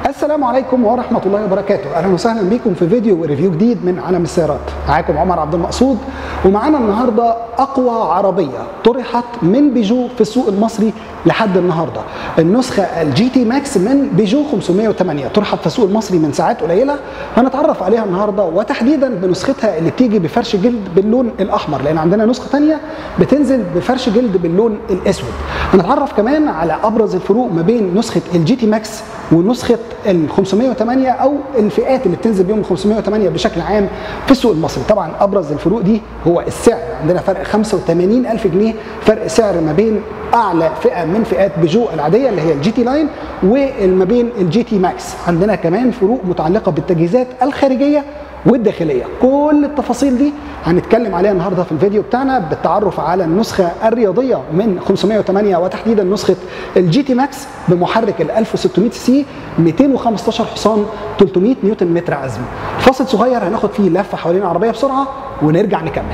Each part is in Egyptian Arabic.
السلام عليكم ورحمة الله وبركاته أهلا وسهلا بكم في فيديو وريفيو جديد من عالم السيارات معاكم عمر عبد المقصود ومعانا النهاردة أقوى عربية طرحت من بيجو في السوق المصري لحد النهاردة النسخة الجي تي ماكس من بيجو 508 طرحت في السوق المصري من ساعات قليلة هنتعرف عليها النهاردة وتحديدا بنسختها اللي بتيجي بفرش جلد باللون الأحمر لأن عندنا نسخة تانية بتنزل بفرش جلد باللون الأسود هنتعرف كمان على أبرز الفروق ما بين نسخة الجي تي ماكس ونسخه ال 508 او الفئات اللي بتنزل بيهم ال 508 بشكل عام في السوق المصري طبعا ابرز الفروق دي هو السعر عندنا فرق 85 الف جنيه فرق سعر ما بين اعلى فئه من فئات بيجو العاديه اللي هي الجي تي لاين وما بين الجي تي ماكس عندنا كمان فروق متعلقه بالتجهيزات الخارجيه والداخليه كل التفاصيل دي هنتكلم عليها النهارده في الفيديو بتاعنا بالتعرف على النسخه الرياضيه من 508 وتحديدا نسخه الجي تي ماكس بمحرك ال 1600 سي 215 حصان 300 نيوتن متر عزم فاصل صغير هناخد فيه لفه حوالين العربيه بسرعه ونرجع نكمل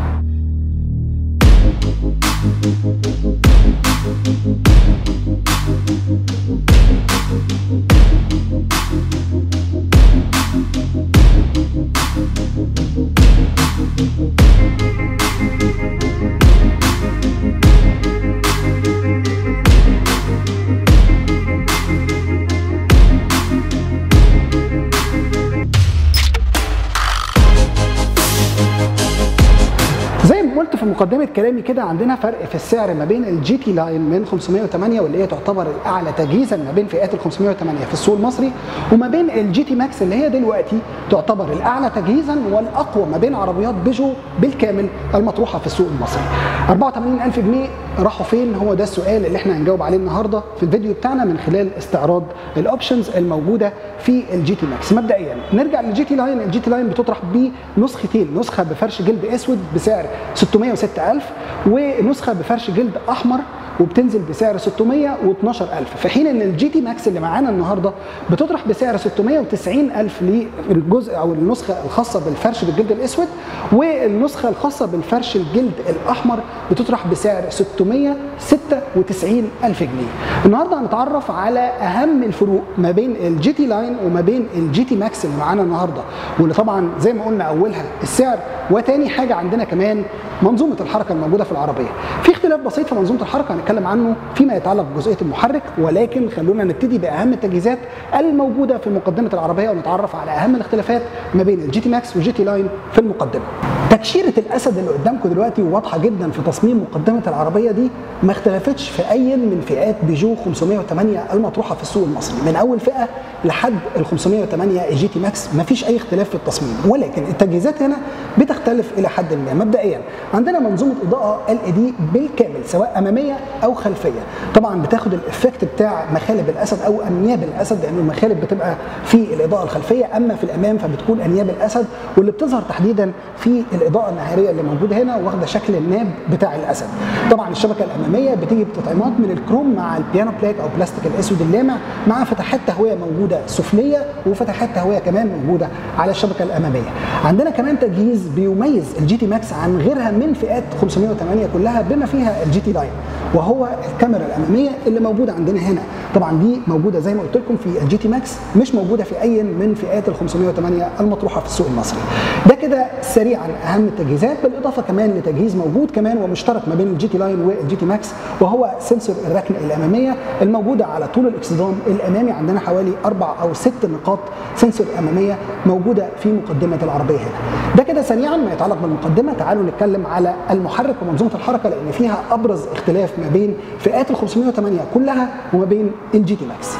زي ما قلت في مقدمه كلامي كده عندنا فرق في السعر ما بين الجي تي لاين من 508 واللي هي تعتبر الاعلى تجهيزا ما بين فئات ال 508 في السوق المصري وما بين الجي تي ماكس اللي هي دلوقتي تعتبر الاعلى تجهيزا والاقوى ما بين عربيات بيجو بالكامل المطروحه في السوق المصري 84000 جنيه راحوا فين هو ده السؤال اللي احنا هنجاوب عليه النهارده في الفيديو بتاعنا من خلال استعراض الاوبشنز الموجوده في الجي تي ماكس مبدئيا نرجع للجي تي لاين الجي تي لاين بتطرح بنسختين نسخه بفرش جلد اسود بسعر 606000 ونسخه بفرش جلد احمر وبتنزل بسعر 612000 في حين ان الجي تي ماكس اللي معانا النهارده بتطرح بسعر 690000 للجزء او النسخه الخاصه بالفرش بالجلد الاسود والنسخه الخاصه بالفرش الجلد الاحمر بتطرح بسعر 696000 جنيه النهارده هنتعرف على اهم الفروق ما بين الجي تي لاين وما بين الجي تي ماكس اللي معانا النهارده واللي طبعا زي ما قلنا اولها السعر وتاني حاجه عندنا كمان منظومه الحركه الموجوده في العربيه في اختلاف بسيط في منظومه الحركه هنتكلم عنه فيما يتعلق بجزئيه المحرك ولكن خلونا نبتدي باهم التجهيزات الموجوده في مقدمه العربيه ونتعرف على اهم الاختلافات ما بين الجي تي ماكس والجي تي لاين في المقدمه تكشيره الاسد اللي قدامكم دلوقتي واضحه جدا في تصميم مقدمه العربيه دي ما اختلفتش في اي من فئات بيجو 508 المطروحه في السوق المصري من اول فئه لحد ال 508 الجي تي ماكس ما فيش اي اختلاف في التصميم ولكن التجهيزات هنا بتختلف الى حد ما مبدئيا عندنا منظومه اضاءه ال اي دي بالكامل سواء اماميه او خلفيه طبعا بتاخد الافكت بتاع مخالب الاسد او انياب الاسد لان المخالب بتبقى في الاضاءه الخلفيه اما في الامام فبتكون انياب الاسد واللي بتظهر تحديدا في الاضاءه النهاريه اللي موجوده هنا واخده شكل الناب بتاع الاسد طبعا الشبكه الاماميه بتيجي بتطعيمات من الكروم مع البيانو بلاك او بلاستيك الاسود اللامع مع فتحات تهويه موجوده سفليه وفتحات تهويه كمان موجوده على الشبكه الاماميه عندنا كمان تجهيز بيميز الجي تي ماكس عن غيرها من فئات 508 كلها بما فيها الجي تي لاين وهو الكاميرا الاماميه اللي موجوده عندنا هنا طبعا دي موجوده زي ما قلت لكم في الجي تي ماكس مش موجوده في اي من فئات ال 508 المطروحه في السوق المصري ده كده سريعا اهم التجهيزات بالاضافه كمان لتجهيز موجود كمان ومشترك ما بين الجي تي لاين والجي تي ماكس وهو سنسور الركنه الاماميه الموجوده على طول الاكسدام الامامي عندنا حوالي اربع او ست نقاط سنسور اماميه موجوده في مقدمه العربيه هنا ده كده سريعا ما يتعلق بالمقدمه تعالوا نتكلم على المحرك ومنظومه الحركه لان فيها ابرز اختلاف ما بين فئات ال 508 كلها وما بين الجي تي ماكس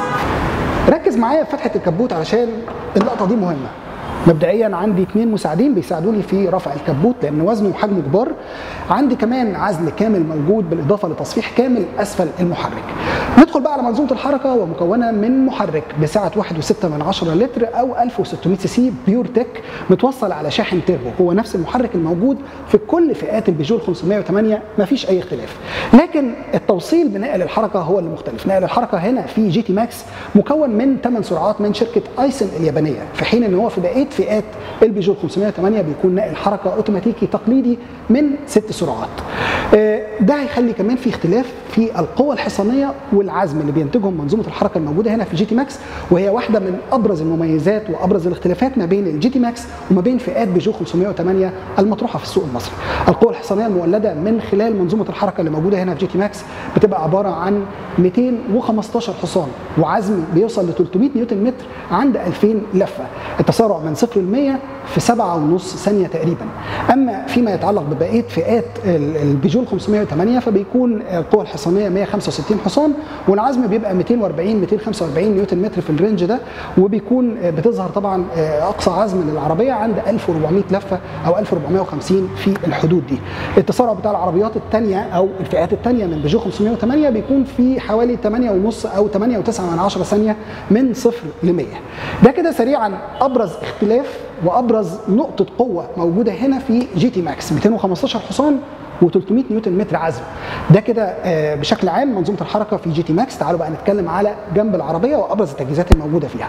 ركز معايا في فتحه الكبوت علشان اللقطه دي مهمه مبدئيا عندي اثنين مساعدين بيساعدوني في رفع الكبوت لان وزنه وحجمه كبار عندي كمان عزل كامل موجود بالاضافه لتصفيح كامل اسفل المحرك ندخل بقى على منظومه الحركه ومكونه من محرك بسعه 1.6 من 10 لتر او 1600 سي سي بيور تك متوصل على شاحن تيربو هو نفس المحرك الموجود في كل فئات البيجو 508 مفيش اي اختلاف لكن التوصيل بنقل الحركه هو اللي مختلف نقل الحركه هنا في جي تي ماكس مكون من 8 سرعات من شركه ايسن اليابانيه في حين ان هو في بقيه فئات البيجو 508 بيكون نقل حركه اوتوماتيكي تقليدي من ست سرعات ده هيخلي كمان في اختلاف في القوه الحصانيه والعزم اللي بينتجهم منظومه الحركه الموجوده هنا في الجي تي ماكس وهي واحده من ابرز المميزات وابرز الاختلافات ما بين الجي تي ماكس وما بين فئات بيجو 508 المطروحه في السوق المصري. القوه الحصانيه المولده من خلال منظومه الحركه اللي موجوده هنا في جي تي ماكس بتبقى عباره عن 215 حصان وعزم بيوصل ل 300 نيوتن متر عند 2000 لفه. التسارع من 0 ل 100 في 7.5 ثانيه تقريبا. اما فيما يتعلق ببقيه فئات البيجو 508 فبيكون القوه الحصانيه 165 حصان والعزم بيبقى 240 245 نيوتن متر في الرينج ده وبيكون بتظهر طبعا اقصى عزم للعربيه عند 1400 لفه او 1450 في الحدود دي. التسارع بتاع العربيات الثانيه او الفئات الثانيه من بيجو 508 بيكون في حوالي 8.5 او 8.9 ثانيه من 0 ل 100. ده كده سريعا ابرز اختلاف وابرز نقطه قوه موجوده هنا في جي تي ماكس 215 حصان و300 نيوتن متر عزم ده كده بشكل عام منظومه الحركه في جي تي ماكس تعالوا بقى نتكلم على جنب العربيه وابرز التجهيزات الموجوده فيها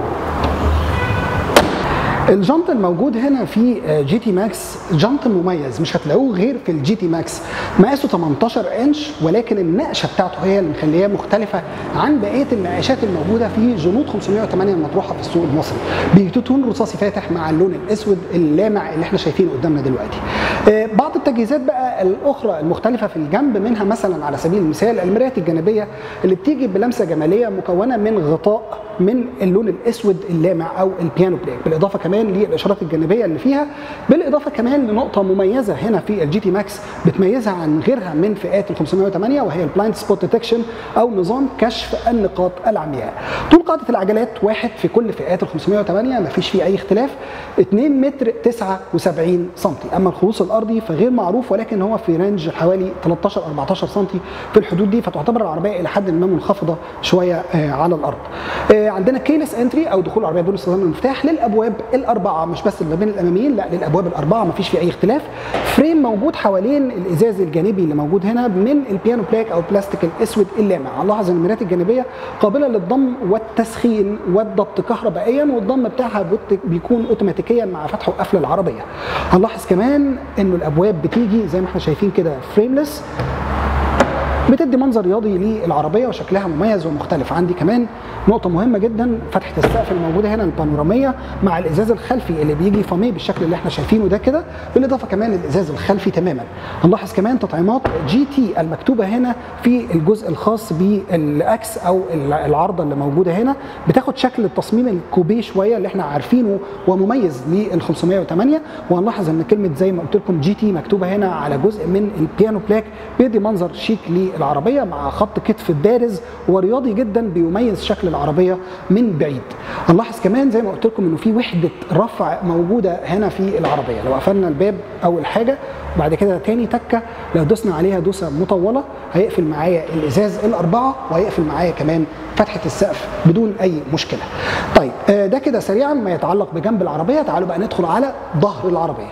الجنط الموجود هنا في جي تي ماكس جنط مميز مش هتلاقوه غير في الجي تي ماكس مقاسه 18 انش ولكن النقشه بتاعته هي اللي مخليها مختلفه عن بقيه النقاشات الموجوده في جنود 508 المطروحه في السوق المصري بتون رصاصي فاتح مع اللون الاسود اللامع اللي احنا شايفينه قدامنا دلوقتي بعض التجهيزات بقى الاخرى المختلفه في الجنب منها مثلا على سبيل المثال المرايات الجانبيه اللي بتيجي بلمسه جماليه مكونه من غطاء من اللون الاسود اللامع او البيانو بلاك بالاضافه كمان للاشارات الجانبيه اللي فيها بالاضافه كمان لنقطه مميزه هنا في الجي تي ماكس بتميزها عن غيرها من فئات ال 508 وهي البلايند سبوت ديتكشن او نظام كشف النقاط العمياء طول قاعده العجلات واحد في كل فئات ال 508 ما فيش فيه اي اختلاف 2 متر 79 سم اما الخلوص الارضي فغير معروف ولكن هو في رينج حوالي 13 14 سم في الحدود دي فتعتبر العربيه الى حد ما منخفضه شويه على الارض عندنا كيلس انتري او دخول العربيه بدون استخدام المفتاح للابواب الاربعه مش بس ما بين الاماميين لا للابواب الاربعه ما فيش فيه اي اختلاف فريم موجود حوالين الازاز الجانبي اللي موجود هنا من البيانو بلاك او البلاستيك الاسود اللامع هنلاحظ ان المرايات الجانبيه قابله للضم والتسخين والضبط كهربائيا والضم بتاعها بيكون اوتوماتيكيا مع فتح وقفل العربيه هنلاحظ كمان انه الابواب بتيجي زي ما احنا شايفين كده فريملess بتدي منظر رياضي للعربيه وشكلها مميز ومختلف عندي كمان نقطه مهمه جدا فتحه السقف الموجوده هنا البانوراميه مع الازاز الخلفي اللي بيجي فاميه بالشكل اللي احنا شايفينه ده كده بالاضافه كمان للازاز الخلفي تماما هنلاحظ كمان تطعيمات جي تي المكتوبه هنا في الجزء الخاص بالاكس او العارضه اللي موجوده هنا بتاخد شكل التصميم الكوبيه شويه اللي احنا عارفينه ومميز لل 508 وهنلاحظ ان كلمه زي ما قلت لكم جي تي مكتوبه هنا على جزء من البيانو بلاك بيدي منظر شيك للعربيه مع خط كتف بارز ورياضي جدا بيميز شكل العربيه من بعيد هنلاحظ كمان زي ما قلت لكم انه في وحده رفع موجوده هنا في العربيه لو قفلنا الباب اول حاجه بعد كده تاني تكه لو دوسنا عليها دوسه مطوله هيقفل معايا الازاز الاربعه وهيقفل معايا كمان فتحه السقف بدون اي مشكله طيب ده كده سريعا ما يتعلق بجنب العربيه تعالوا بقى ندخل على ظهر العربيه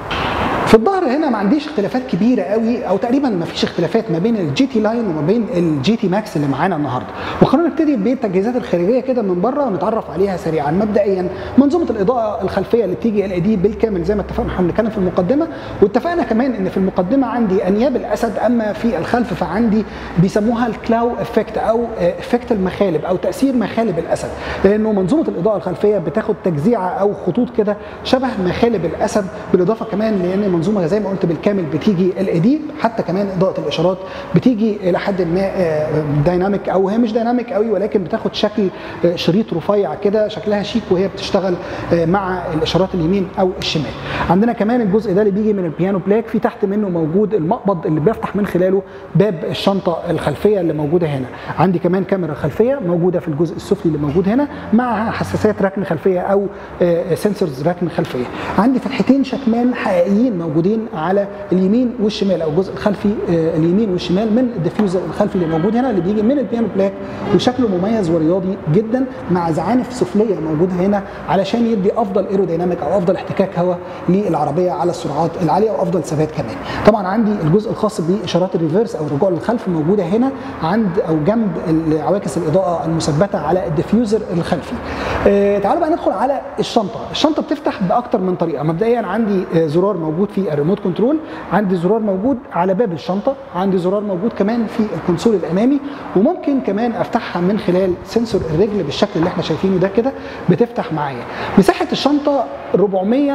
في الظهر هنا ما عنديش اختلافات كبيره قوي او تقريبا ما فيش اختلافات ما بين الجي تي لاين وما بين الجي تي ماكس اللي معانا النهارده وخلونا نبتدي بالتجهيزات الخارجيه كده من بره ونتعرف عليها سريعا مبدئيا منظومه الاضاءه الخلفيه اللي بتيجي ال دي بالكامل زي ما اتفقنا احنا بنتكلم في المقدمه واتفقنا كمان ان في المقدمه عندي انياب الاسد اما في الخلف فعندي بيسموها الكلاو افكت او افكت المخالب او تاثير مخالب الاسد لانه منظومه الاضاءه الخلفيه بتاخد تجزيعه او خطوط كده شبه مخالب الاسد بالاضافه كمان لان منظومه زي ما قلت بالكامل بتيجي ال دي حتى كمان اضاءه الاشارات بتيجي الى حد ما دايناميك او هي مش دايناميك قوي ولكن بتاخد شكل شريط رفيع كده شكلها شيك وهي بتشتغل مع الاشارات اليمين او الشمال عندنا كمان الجزء ده اللي بيجي من البيانو بلاك في تحت منه موجود المقبض اللي بيفتح من خلاله باب الشنطه الخلفيه اللي موجوده هنا عندي كمان كاميرا خلفيه موجوده في الجزء السفلي اللي موجود هنا مع حساسات ركن خلفيه او سنسورز ركن خلفيه عندي فتحتين شكمان حقيقيين موجودين على اليمين والشمال او الجزء الخلفي اليمين والشمال من الديفيوزر الخلفي اللي موجود هنا اللي بيجي من البيانو بلاك وشكله مميز ورياضي جدا مع زعانف سفليه موجوده هنا علشان يدي افضل ايروديناميك او افضل احتكاك هواء للعربيه على السرعات العاليه وافضل ثبات كمان طبعا عندي الجزء الخاص باشارات الريفرس او الرجوع للخلف موجوده هنا عند او جنب عواكس الاضاءه المثبته على الديفيوزر الخلفي آه تعالوا بقى ندخل على الشنطه الشنطه بتفتح باكتر من طريقه مبدئيا عندي زرار موجود في الريموت كنترول عندي زرار موجود على باب الشنطه عندي زرار موجود كمان في الكونسول الامامي وممكن كمان افتحها من خلال سنسور الرجل بالشكل اللي احنا شايفينه ده كده بتفتح معايا مساحه الشنطه 400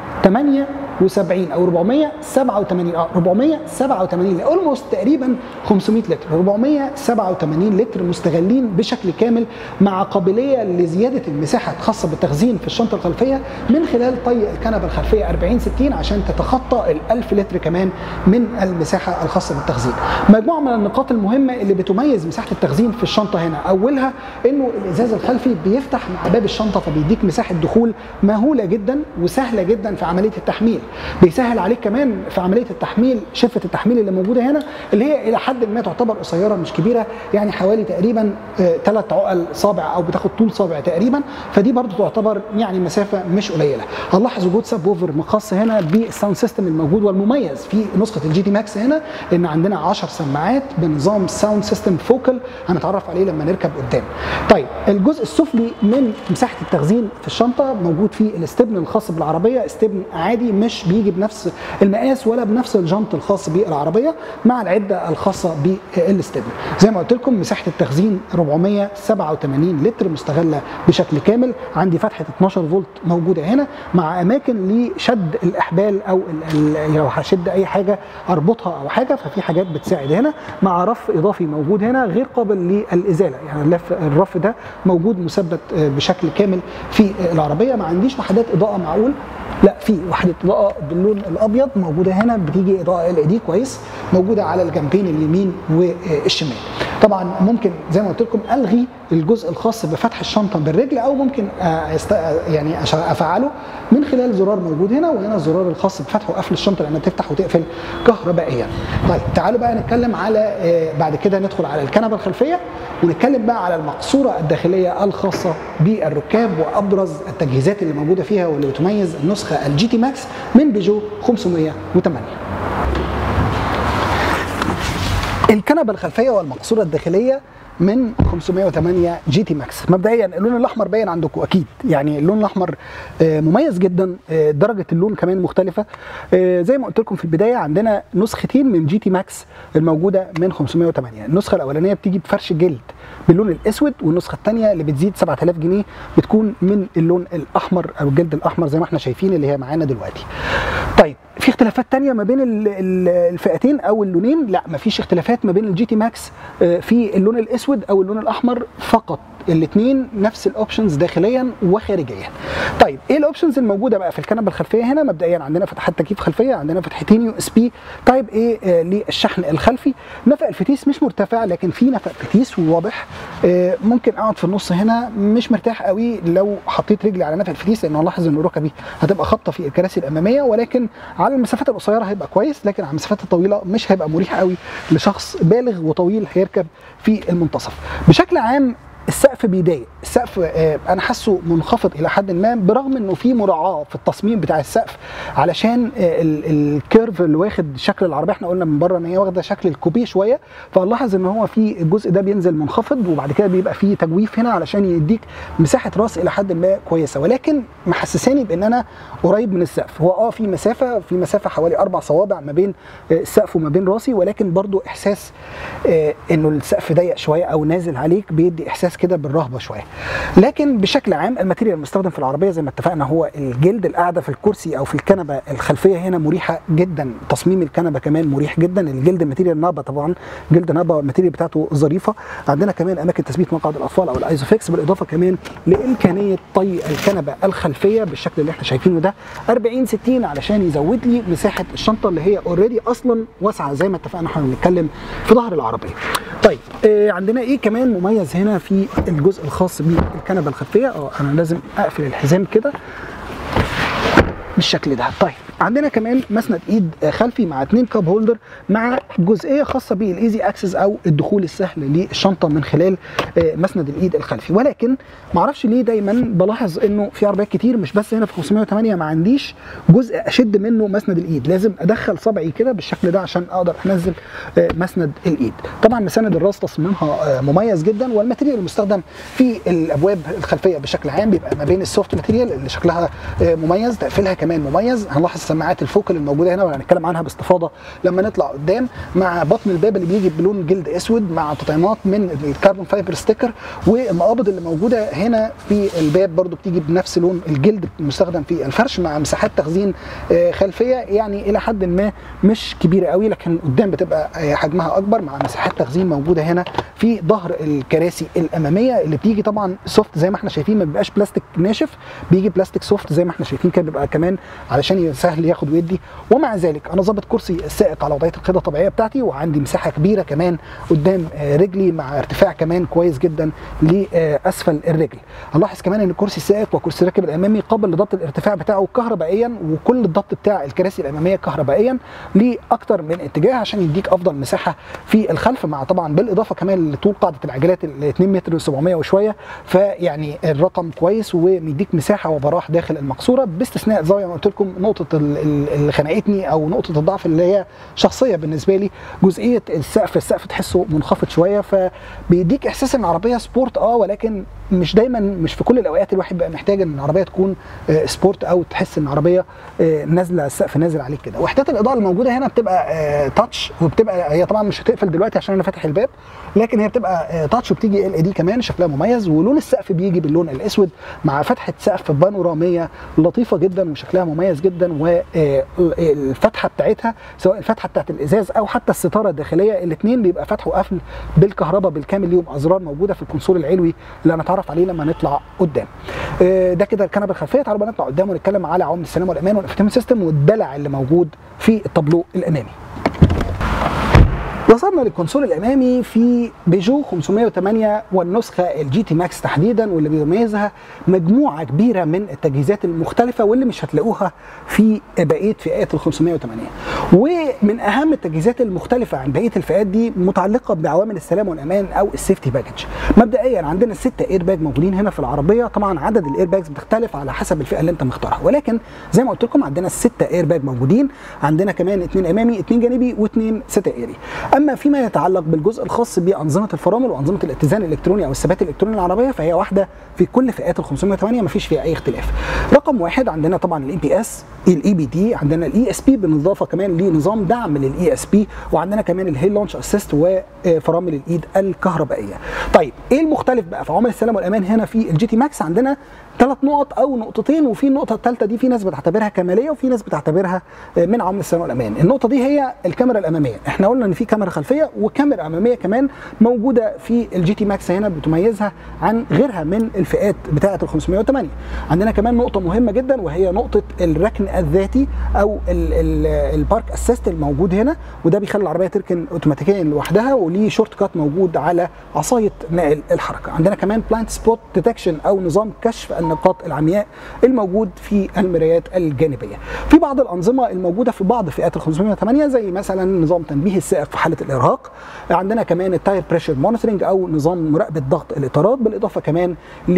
78 او 487 اه 487 اولموست تقريبا 500 لتر 487 لتر مستغلين بشكل كامل مع قابليه لزياده المساحه الخاصه بالتخزين في الشنطه الخلفيه من خلال طي الكنبه الخلفيه 40 60 عشان تتخطى ال 1000 لتر كمان من المساحه الخاصه بالتخزين. مجموعه من النقاط المهمه اللي بتميز مساحه التخزين في الشنطه هنا اولها انه الازاز الخلفي بيفتح مع باب الشنطه فبيديك مساحه دخول مهوله جدا وسهله جدا في عمليه التحميل. بيسهل عليك كمان في عمليه التحميل شفه التحميل اللي موجوده هنا اللي هي الى حد ما تعتبر قصيره مش كبيره يعني حوالي تقريبا ثلاث عقل صابع او بتاخد طول صابع تقريبا فدي برضو تعتبر يعني مسافه مش قليله هنلاحظ وجود سب ووفر مخص هنا بالساوند سيستم الموجود والمميز في نسخه الجي تي ماكس هنا ان عندنا 10 سماعات بنظام ساوند سيستم فوكل هنتعرف عليه لما نركب قدام طيب الجزء السفلي من مساحه التخزين في الشنطه موجود فيه الاستبن الخاص بالعربيه استبن عادي مش بيجي بنفس المقاس ولا بنفس الجنط الخاص بالعربيه مع العده الخاصه بالاستبن زي ما قلت لكم مساحه التخزين 487 لتر مستغله بشكل كامل عندي فتحه 12 فولت موجوده هنا مع اماكن لشد الاحبال او لو هشد اي حاجه اربطها او حاجه ففي حاجات بتساعد هنا مع رف اضافي موجود هنا غير قابل للازاله يعني اللف الرف ده موجود مثبت بشكل كامل في العربيه ما عنديش وحدات اضاءه معقول لا في وحده اضاءه باللون الابيض موجوده هنا بتيجي اضاءه ال دي كويس موجوده على الجنبين اليمين والشمال طبعا ممكن زي ما قلت لكم الغي الجزء الخاص بفتح الشنطه بالرجل او ممكن يعني افعله من خلال زرار موجود هنا وهنا الزرار الخاص بفتح وقفل الشنطه لانها تفتح وتقفل كهربائيا طيب تعالوا بقى نتكلم على بعد كده ندخل على الكنبه الخلفيه ونتكلم بقى على المقصوره الداخليه الخاصه بالركاب وابرز التجهيزات اللي موجوده فيها واللي بتميز النسخه الجي تي ماكس من بيجو 508 الكنبه الخلفيه والمقصوره الداخليه من 508 جي تي ماكس مبدئيا اللون الاحمر باين عندكم اكيد يعني اللون الاحمر مميز جدا درجه اللون كمان مختلفه زي ما قلت لكم في البدايه عندنا نسختين من جي تي ماكس الموجوده من 508 النسخه الاولانيه بتيجي بفرش جلد باللون الاسود والنسخه الثانيه اللي بتزيد 7000 جنيه بتكون من اللون الاحمر او الجلد الاحمر زي ما احنا شايفين اللي هي معانا دلوقتي طيب في اختلافات تانية ما بين الفئتين او اللونين لا مفيش اختلافات ما بين الجي تي ماكس في اللون الاسود او اللون الاحمر فقط الاثنين نفس الاوبشنز داخليا وخارجيا طيب ايه الاوبشنز الموجوده بقى في الكنبه الخلفيه هنا مبدئيا عندنا فتحات تكييف خلفيه عندنا فتحتين يو اس بي تايب ايه آه للشحن الخلفي نفق الفتيس مش مرتفع لكن في نفق فتيس وواضح آه ممكن اقعد في النص هنا مش مرتاح قوي لو حطيت رجلي على نفق الفتيس لان هلاحظ ان ركبي هتبقى خابطه في الكراسي الاماميه ولكن على المسافات القصيره هيبقى كويس لكن على المسافات الطويله مش هيبقى مريح قوي لشخص بالغ وطويل هيركب في المنتصف بشكل عام السقف بيضايق السقف آه انا حاسه منخفض الى حد ما برغم انه في مراعاه في التصميم بتاع السقف علشان آه الكيرف اللي واخد شكل العربيه احنا قلنا من بره ان هي واخده شكل الكوبيه شويه فنلاحظ ان هو في الجزء ده بينزل منخفض وبعد كده بيبقى فيه تجويف هنا علشان يديك مساحه راس الى حد ما كويسه ولكن محسساني بان انا قريب من السقف هو اه في مسافه في مسافه حوالي اربع صوابع ما بين آه السقف وما بين راسي ولكن برضو احساس انه السقف ضيق شويه او نازل عليك بيدي احساس كده بالرهبه شويه لكن بشكل عام الماتيريال المستخدم في العربيه زي ما اتفقنا هو الجلد القاعده في الكرسي او في الكنبه الخلفيه هنا مريحه جدا تصميم الكنبه كمان مريح جدا الجلد ماتيريال نابا طبعا جلد نابا الماتيريال بتاعته ظريفه عندنا كمان اماكن تثبيت مقعد الاطفال او الايزوفيكس بالاضافه كمان لامكانيه طي الكنبه الخلفيه بالشكل اللي احنا شايفينه ده 40 60 علشان يزود لي مساحه الشنطه اللي هي اوريدي اصلا واسعه زي ما اتفقنا احنا بنتكلم في ظهر العربيه طيب آه عندنا ايه كمان مميز هنا في الجزء الخاص بالكنبه الخلفيه اه انا لازم اقفل الحزام كده بالشكل ده طيب عندنا كمان مسند ايد خلفي مع اتنين كاب هولدر مع جزئيه خاصه بالايزي اكسس او الدخول السهل للشنطه من خلال مسند الايد الخلفي ولكن ما اعرفش ليه دايما بلاحظ انه في عربيات كتير مش بس هنا في 508 ما عنديش جزء اشد منه مسند الايد لازم ادخل صبعي كده بالشكل ده عشان اقدر انزل مسند الايد طبعا مساند الراس تصميمها مميز جدا والماتيريال المستخدم في الابواب الخلفيه بشكل عام بيبقى ما بين السوفت ماتيريال اللي شكلها مميز تقفيلها كمان مميز هنلاحظ السماعات الفوكل الموجوده هنا وهنتكلم عنها باستفاضه لما نطلع قدام مع بطن الباب اللي بيجي بلون جلد اسود مع تطعيمات من الكربون فايبر ستيكر والمقابض اللي موجوده هنا في الباب برضو بتيجي بنفس لون الجلد المستخدم في الفرش مع مساحات تخزين آه، خلفيه يعني الى حد ما مش كبيره قوي لكن قدام بتبقى آه، حجمها اكبر مع مساحات تخزين موجوده هنا في ظهر الكراسي الاماميه اللي بتيجي طبعا سوفت زي ما احنا شايفين ما بيبقاش بلاستيك ناشف بيجي بلاستيك سوفت زي ما احنا شايفين كده بيبقى كمان علشان سهل ياخد ويدي ومع ذلك انا ظابط كرسي السائق على وضعيه القياده الطبيعيه بتاعتي وعندي مساحه كبيره كمان قدام آه، رجلي مع ارتفاع كمان كويس جدا لاسفل الرجل هنلاحظ كمان ان كرسي السائق وكرسي الراكب الامامي قابل لضبط الارتفاع بتاعه كهربائيا وكل الضبط بتاع الكراسي الاماميه كهربائيا لاكثر من اتجاه عشان يديك افضل مساحه في الخلف مع طبعا بالاضافه كمان لطول قاعده العجلات ال 2 متر و700 وشويه فيعني الرقم كويس ومديك مساحه وبراح داخل المقصوره باستثناء زي ما قلت لكم نقطه ال- ال- اللي خنقتني او نقطه الضعف اللي هي شخصيه بالنسبه لي جزئيه السقف السقف تحسه منخفض شويه فبيديك احساس ان العربيه سبورت اه ولكن مش دايما مش في كل الاوقات الواحد بيبقى محتاج ان العربيه تكون آه، سبورت او تحس ان العربيه آه، نازله السقف نازل عليك كده وحدات الاضاءه الموجوده هنا بتبقى آه، تاتش وبتبقى هي طبعا مش هتقفل دلوقتي عشان انا فاتح الباب لكن هي بتبقى آه، تاتش وبتيجي ال اي دي كمان شكلها مميز ولون السقف بيجي باللون الاسود مع فتحه سقف بانوراميه لطيفه جدا وشكلها مميز جدا والفتحه بتاعتها سواء الفتحه بتاعت الازاز او حتى الستاره الداخليه الاثنين بيبقى فتح وقفل بالكهرباء بالكامل ليهم ازرار موجوده في الكونسول العلوي اللي هنتعرف عليه لما نطلع قدام آه، ده كده الكنبه الخلفيه تعالوا بقى نطلع قدام ونتكلم على عوامل السلامه والامان والانفتيمنت سيستم والدلع اللي موجود في التابلو الامامي وصلنا للكونسول الامامي في بيجو 508 والنسخه الجي تي ماكس تحديدا واللي بيميزها مجموعه كبيره من التجهيزات المختلفه واللي مش هتلاقوها في بقيه فئات ال 508 ومن اهم التجهيزات المختلفه عن بقيه الفئات دي متعلقه بعوامل السلامه والامان او السيفتي باكج مبدئيا عندنا ستة اير باج موجودين هنا في العربيه طبعا عدد الاير باجز بتختلف على حسب الفئه اللي انت مختارها ولكن زي ما قلت لكم عندنا الستة اير باج موجودين عندنا كمان اثنين امامي اثنين جانبي واثنين ستائري اما فيما يتعلق بالجزء الخاص بانظمه الفرامل وانظمه الاتزان الالكتروني او الثبات الالكتروني للعربيه فهي واحده في كل فئات ال 508 ما فيش فيها اي اختلاف رقم واحد عندنا طبعا الاي بي اس الاي بي دي عندنا الاي اس بي بالاضافه كمان لنظام دعم للاي اس بي وعندنا كمان الهيل لونش اسيست وفرامل الايد الكهربائيه طيب ايه المختلف بقى في عوامل السلامه والامان هنا في الجي تي ماكس عندنا ثلاث نقط او نقطتين وفي النقطه الثالثه دي في ناس بتعتبرها كماليه وفي ناس بتعتبرها من عوامل السلامه والامان النقطه دي هي الكاميرا الاماميه احنا قلنا ان في كاميرا خلفيه وكاميرا اماميه كمان موجوده في الجي تي ماكس هنا بتميزها عن غيرها من الفئات بتاعه ال 508 عندنا كمان نقطه مهمه جدا وهي نقطه الركن الذاتي او ال- ال- البارك اسيست الموجود هنا وده بيخلي العربيه تركن اوتوماتيكيا لوحدها وليه شورت كات موجود على عصايه نقل الحركه عندنا كمان بلايند سبوت ديتكشن او نظام كشف النقاط العمياء الموجود في المرايات الجانبيه في بعض الانظمه الموجوده في بعض فئات ال 508 زي مثلا نظام تنبيه السائق في حاله الارهاق عندنا كمان التاير بريشر مونيتورنج او نظام مراقبه ضغط الاطارات بالاضافه كمان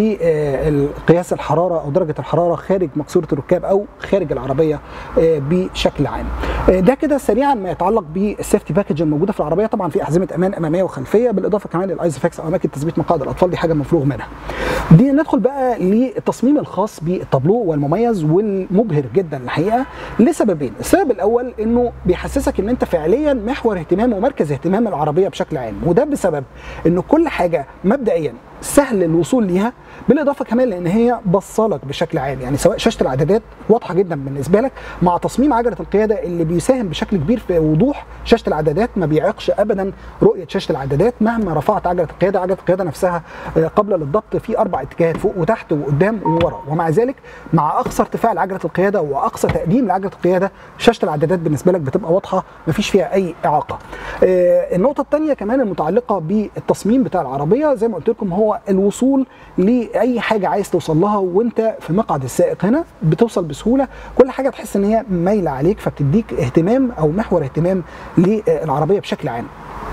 لقياس الحراره او درجه الحراره خارج مقصوره الركاب او خارج العربيه آه، بشكل عام آه، ده كده سريعا ما يتعلق بالسيفتي باكج الموجوده في العربيه طبعا في احزمه امان اماميه وخلفيه بالاضافه كمان للايزوفكس او اماكن تثبيت مقاعد الاطفال دي حاجه مفروغ منها دي ندخل بقى للتصميم الخاص بالتابلو والمميز والمبهر جدا الحقيقه لسببين السبب الاول انه بيحسسك ان انت فعليا محور اهتمام ومركز اهتمام العربيه بشكل عام وده بسبب انه كل حاجه مبدئيا سهل الوصول ليها بالاضافه كمان لان هي بصلك بشكل عام يعني سواء شاشه الاعدادات واضحه جدا بالنسبه لك مع تصميم عجله القياده اللي بيساهم بشكل كبير في وضوح شاشه الاعدادات ما بيعيقش ابدا رؤيه شاشه الاعدادات مهما رفعت عجله القياده عجله القياده نفسها آه، قبل للضبط في اربع اتجاهات فوق وتحت وقدام وورا ومع ذلك مع اقصى ارتفاع لعجله القياده واقصى تقديم لعجله القياده شاشه الاعدادات بالنسبه لك بتبقى واضحه مفيش فيها اي اعاقه آه، النقطه الثانيه كمان المتعلقه بالتصميم بتاع العربيه زي ما قلت لكم هو الوصول لاي حاجه عايز توصل لها وانت في مقعد السائق هنا بتوصل بسهوله كل حاجه تحس ان هي مايله عليك فبتديك اهتمام او محور اهتمام للعربيه بشكل عام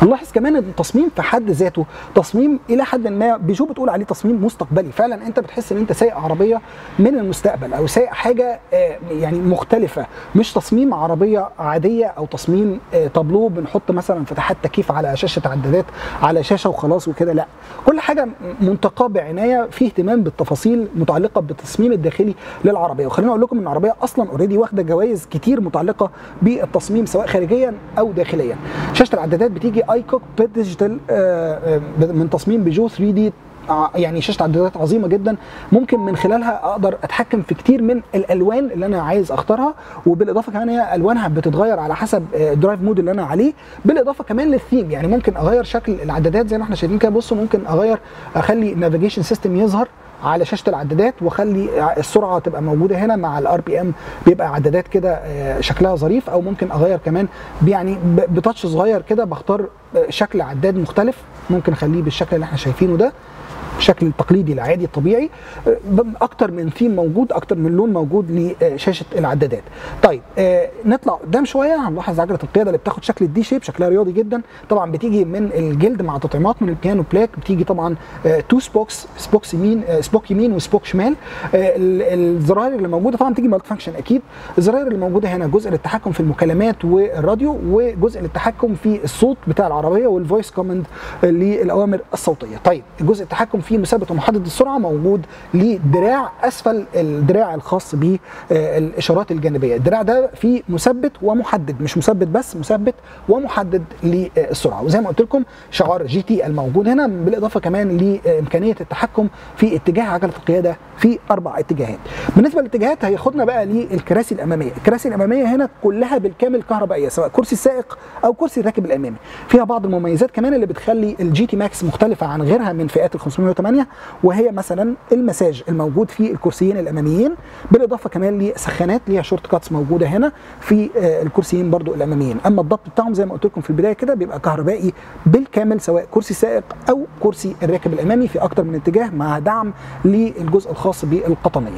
هنلاحظ كمان ان التصميم في حد ذاته تصميم الى حد ما بيجو بتقول عليه تصميم مستقبلي فعلا انت بتحس ان انت سايق عربيه من المستقبل او سايق حاجه آه، يعني مختلفه مش تصميم عربيه عاديه او تصميم آه، تابلو بنحط مثلا فتحات تكييف على شاشه عدادات على شاشه وخلاص وكده لا كل حاجه منتقاه بعنايه في اهتمام بالتفاصيل متعلقه بالتصميم الداخلي للعربيه وخليني اقول لكم ان العربيه اصلا اوريدي واخده جوائز كتير متعلقه بالتصميم سواء خارجيا او داخليا شاشه العدادات بتيجي اي كوكبيت ديجيتال آه، آه، من تصميم بيجو 3 دي يعني شاشه عدادات عظيمه جدا ممكن من خلالها اقدر اتحكم في كتير من الالوان اللي انا عايز اختارها وبالاضافه كمان هي الوانها بتتغير على حسب الدرايف مود اللي انا عليه بالاضافه كمان للثيم يعني ممكن اغير شكل العدادات زي ما احنا شايفين كده بصوا ممكن اغير اخلي النافيجيشن سيستم يظهر على شاشه العدادات واخلي السرعه تبقى موجوده هنا مع الار بي ام بيبقى عدادات كده آه، شكلها ظريف او ممكن اغير كمان يعني ب- بتاتش صغير كده بختار آه، شكل عداد مختلف ممكن اخليه بالشكل اللي احنا شايفينه ده الشكل التقليدي العادي الطبيعي آه، ب- اكتر من ثيم موجود اكتر من لون موجود لشاشه العدادات طيب آه، نطلع قدام شويه هنلاحظ عجله القياده اللي بتاخد شكل الدي شيب شكلها رياضي جدا طبعا بتيجي من الجلد مع تطعيمات من البيانو بلاك بتيجي طبعا تو سبوكس سبوكس يمين آه، سبوك يمين وسبوك شمال آه، ال- الزراير اللي موجوده طبعا بتيجي مالتي فانكشن اكيد الزراير اللي موجوده هنا جزء للتحكم في المكالمات والراديو وجزء للتحكم في الصوت بتاع العربيه والفويس كوماند للاوامر الصوتيه طيب جزء التحكم في مثبت ومحدد السرعه موجود لدراع اسفل الدراع الخاص بالاشارات الجانبيه الدراع ده فيه مثبت ومحدد مش مثبت بس مثبت ومحدد للسرعه وزي ما قلت لكم شعار جي تي الموجود هنا بالاضافه كمان لامكانيه التحكم في اتجاه عجله القياده في اربع اتجاهات بالنسبه للاتجاهات هياخدنا بقى للكراسي الاماميه الكراسي الاماميه هنا كلها بالكامل كهربائيه سواء كرسي السائق او كرسي الراكب الامامي فيها بعض المميزات كمان اللي بتخلي الجي تي ماكس مختلفه عن غيرها من فئات ال 508 وهي مثلا المساج الموجود في الكرسيين الاماميين بالاضافه كمان لسخانات ليها شورت كاتس موجوده هنا في آه، الكرسيين برضو الاماميين اما الضبط بتاعهم زي ما قلت لكم في البدايه كده بيبقى كهربائي بالكامل سواء كرسي سائق او كرسي الراكب الامامي في اكتر من اتجاه مع دعم للجزء الخاص بالقطنيه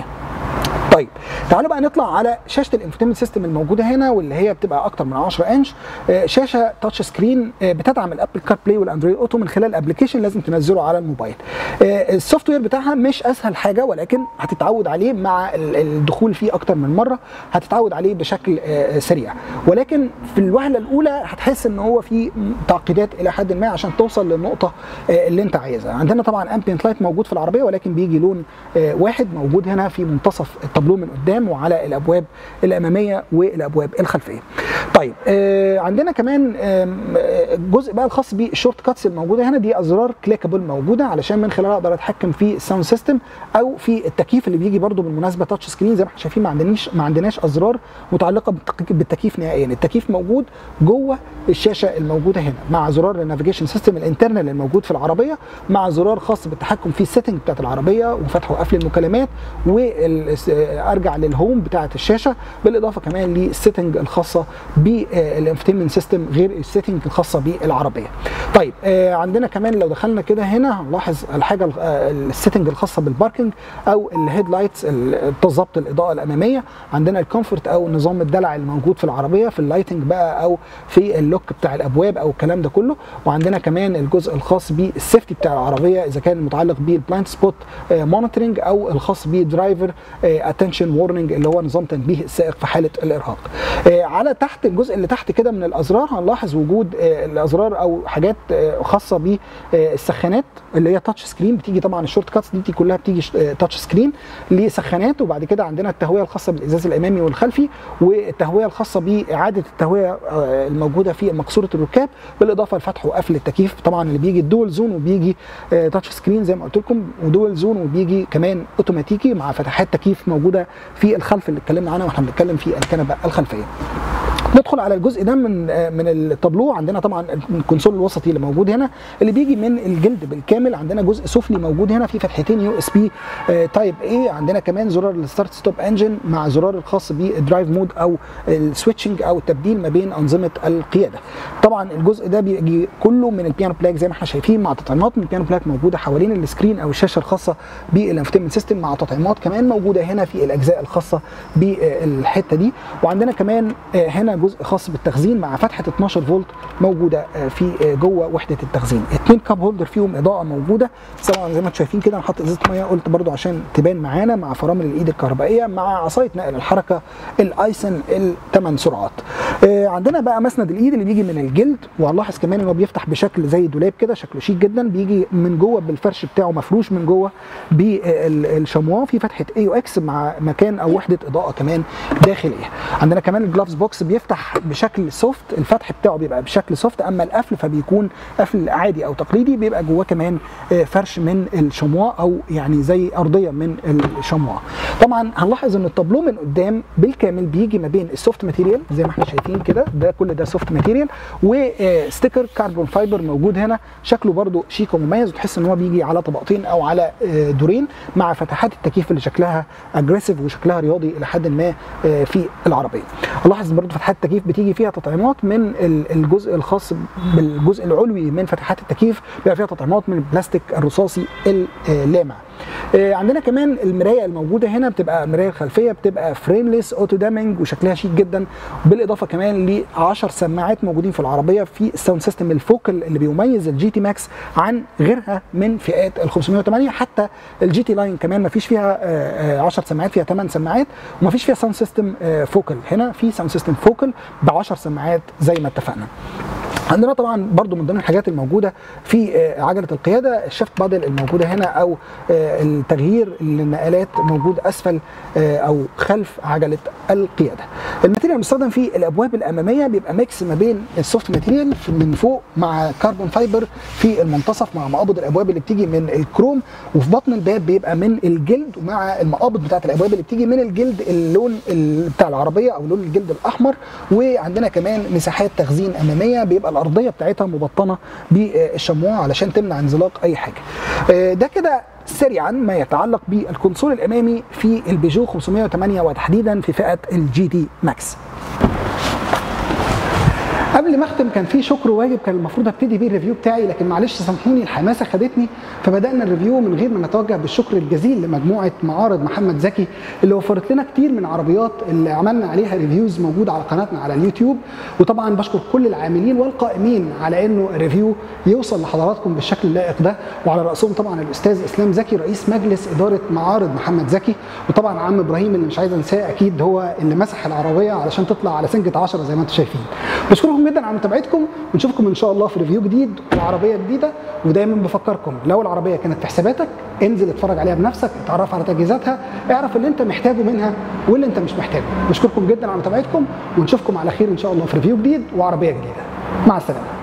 طيب تعالوا بقى نطلع على شاشه الانفوتينمنت سيستم الموجوده هنا واللي هي بتبقى اكتر من 10 انش آه، شاشه تاتش سكرين آه، بتدعم الابل كار بلاي والاندرويد اوتو من خلال ابلكيشن لازم تنزله على الموبايل آه، السوفت وير بتاعها مش اسهل حاجه ولكن هتتعود عليه مع ال- الدخول فيه اكتر من مره هتتعود عليه بشكل آه، سريع ولكن في الوهله الاولى هتحس ان هو في تعقيدات الى حد ما عشان توصل للنقطه آه، اللي انت عايزها عندنا طبعا امبيانت لايت موجود في العربيه ولكن بيجي لون آه، واحد موجود هنا في منتصف التابلو من قدام وعلى الابواب الاماميه والابواب الخلفيه طيب آه، عندنا كمان آم، آه، الجزء بقى الخاص بالشورت كاتس الموجوده هنا دي ازرار كليكابل موجوده علشان من خلالها اقدر اتحكم في الساوند سيستم او في التكييف اللي بيجي برده بالمناسبه تاتش سكرين زي ما احنا شايفين ما عندناش ما عندناش ازرار متعلقه بالتك- بالتكييف نهائيا التكييف موجود جوه الشاشه الموجوده هنا مع زرار النافيجيشن سيستم الانترنال الموجود في العربيه مع زرار خاص بالتحكم في السيتنج بتاعت العربيه وفتح وقفل المكالمات وارجع للهوم بتاعت الشاشه بالاضافه كمان للسيتنج الخاصه بالانفتينمنت سيستم غير السيتنج الخاصه بالعربيه طيب آه، عندنا كمان لو دخلنا كده هنا هنلاحظ الحاجه ال- آه، السيتنج الخاصه بالباركنج او الهيد لايتس ضبط الاضاءه الاماميه عندنا الكومفورت او نظام الدلع الموجود في العربيه في اللايتنج بقى او في اللوك بتاع الابواب او الكلام ده كله وعندنا كمان الجزء الخاص بالسيفتي بتاع العربيه اذا كان متعلق بالبلايند سبوت مونيتورنج او الخاص بدرايفر اتنشن وورنينج اللي هو نظام تنبيه السائق في حاله الارهاق آه، على تحت الجزء اللي تحت كده من الازرار هنلاحظ وجود آه، الازرار او حاجات آه، خاصه بالسخانات اللي هي تاتش سكرين بتيجي طبعا الشورت كاتس دي كلها بتيجي تاتش سكرين لسخانات وبعد كده عندنا التهويه الخاصه بالازاز الامامي والخلفي والتهويه الخاصه باعاده التهويه آه، الموجوده في مقصوره الركاب بالاضافه لفتح وقفل التكييف طبعا اللي بيجي الدول زون وبيجي آه، تاتش سكرين زي ما قلت لكم ودول زون وبيجي كمان اوتوماتيكي مع فتحات تكييف موجوده في الخلف اللي اتكلمنا عنها واحنا بنتكلم في الكنبه الخلفيه ندخل على الجزء ده من آه، من التابلو عندنا طبعا الكونسول الوسطي اللي موجود هنا اللي بيجي من الجلد بالكامل عندنا جزء سفلي موجود هنا في فتحتين يو اس بي تايب اي عندنا كمان زرار الستارت ستوب انجن مع زرار الخاص بالدرايف مود او السويتشنج او التبديل ما بين انظمه القياده طبعا الجزء ده بيجي كله من البيانو بلاك زي ما احنا شايفين مع تطعيمات من البيانو بلاك موجوده حوالين السكرين او الشاشه الخاصه بالانفتينمنت سيستم مع تطعيمات كمان موجوده هنا في الاجزاء الخاصه بالحته دي وعندنا كمان آه، هنا جزء خاص بالتخزين مع فتحه 12 فولت موجوده آه، في آه، جوه وحده التخزين اثنين كاب هولدر فيهم اضاءه موجوده طبعا زي ما انتم شايفين كده انا حاطط ازازه ميه قلت برضو عشان تبان معانا مع فرامل الايد الكهربائيه مع عصايه نقل الحركه الايسن الثمان سرعات آه، عندنا بقى مسند الايد اللي بيجي من الجلد وهنلاحظ كمان ان هو بيفتح بشكل زي دولاب كده شكله شيك جدا بيجي من جوه بالفرش بتاعه مفروش من جوه بالشمواه في فتحه اي يو اكس مع مكان او وحده اضاءه كمان داخليه عندنا كمان الجلافز بوكس بيفتح بشكل سوفت الفتح بتاعه بيبقى بشكل سوفت اما القفل فبيكون قفل عادي او تقليدي بيبقى جواه كمان آه، فرش من الشمواه او يعني زي ارضيه من الشمواه طبعا هنلاحظ ان التابلو من قدام بالكامل بيجي ما بين السوفت ماتيريال زي ما احنا شايفين كده ده كل ده سوفت ماتيريال وستيكر كربون فايبر موجود هنا شكله برده شيك ومميز وتحس ان هو بيجي على طبقتين او على آه، دورين مع فتحات التكييف اللي شكلها اجريسيف وشكلها رياضي الى حد ما آه، في العربيه لاحظ برضو فتحات التكييف بتيجي فيها تطعيمات من ال- الجزء الخاص بالجزء العلوي من فتحات التكييف بيبقى فيها تطعيمات من البلاستيك الرصاصي اللامع آه، عندنا كمان المرايه الموجوده هنا بتبقى المرايه الخلفيه بتبقى فريمليس اوتو دامنج وشكلها شيك جدا بالاضافه كمان ل 10 سماعات موجودين في العربيه في الساوند سيستم الفوكل اللي بيميز الجي تي ماكس عن غيرها من فئات ال 508 حتى الجي تي لاين كمان ما فيش فيها آه، آه، 10 سماعات فيها 8 سماعات وما فيش فيها ساوند سيستم فوكل هنا في ساوند سيستم فوكل ب 10 سماعات زي ما اتفقنا عندنا طبعا برضو من ضمن الحاجات الموجوده في آه، عجله القياده الشفت بادل الموجوده هنا او آه، التغيير للنقلات موجود اسفل آه، او خلف عجله القياده. الماتيريال المستخدم في الابواب الاماميه بيبقى ميكس ما بين السوفت ماتيريال من فوق مع كربون فايبر في المنتصف مع مقابض الابواب اللي بتيجي من الكروم وفي بطن الباب بيبقى من الجلد ومع المقابض بتاعت الابواب اللي بتيجي من الجلد اللون ال- بتاع العربيه او لون الجلد الاحمر وعندنا كمان مساحات تخزين اماميه بيبقى الارضيه بتاعتها مبطنه بالشموع علشان تمنع انزلاق اي حاجه آه، ده كده سريعا ما يتعلق بالكونسول الامامي في البيجو 508 وتحديدا في فئه الجي تي ماكس قبل ما اختم كان في شكر واجب كان المفروض ابتدي بيه الريفيو بتاعي لكن معلش سامحوني الحماسه خدتني فبدانا الريفيو من غير ما نتوجه بالشكر الجزيل لمجموعه معارض محمد زكي اللي وفرت لنا كتير من عربيات اللي عملنا عليها ريفيوز موجوده على قناتنا على اليوتيوب وطبعا بشكر كل العاملين والقائمين على انه الريفيو يوصل لحضراتكم بالشكل اللائق ده وعلى راسهم طبعا الاستاذ اسلام زكي رئيس مجلس اداره معارض محمد زكي وطبعا عم ابراهيم اللي مش عايز انساه اكيد هو اللي مسح العربيه علشان تطلع على سنجه 10 زي ما انتم شايفين بشكركم جدا على متابعتكم ونشوفكم ان شاء الله في ريفيو جديد وعربيه جديده ودايما بفكركم لو العربيه كانت في حساباتك انزل اتفرج عليها بنفسك اتعرف على تجهيزاتها اعرف اللي انت محتاجه منها واللي انت مش محتاجه بشكركم جدا على متابعتكم ونشوفكم على خير ان شاء الله في ريفيو جديد وعربيه جديده مع السلامه